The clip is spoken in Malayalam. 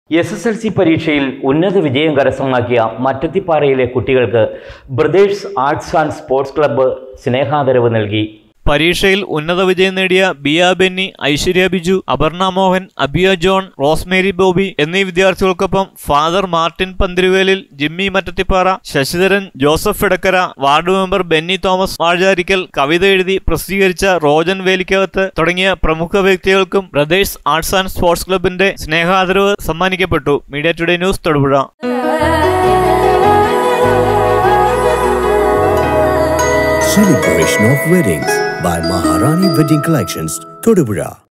എസ് എസ് എൽ സി പരീക്ഷയിൽ ഉന്നത വിജയം കരസ്ഥമാക്കിയ മറ്റത്തിപ്പാറയിലെ കുട്ടികൾക്ക് brothers arts and sports club സ്നേഹാദരവ് നൽകി പരീക്ഷയിൽ ഉന്നത വിജയം നേടിയ Biya Benny Aishwarya Biju Aparna Mohan Abiya John Rosemary Bobby എന്നീ വിദ്യാർത്ഥികൾക്കൊപ്പം Father Martin Panthiruvelil Jimmy Mattathippara Sasidharan Joseph Edakkara ward member Benny Thomas Vazharikkal കവിത എഴുതി പ്രസിദ്ധീകരിച്ച റോജൻ വേലിക്കകത്ത് തുടങ്ങിയ പ്രമുഖ വ്യക്തികൾക്കും ബ്രദേഴ്സ് ആർട്സ് ആൻഡ് സ്പോർട്സ് ക്ലബിന്റെ സ്നേഹാദരവ് സമ്മാനിക്കപ്പെട്ടു Media Today News Thodupuzha Celebration of Weddings by Maharani Wedding Collections, Todupuzha.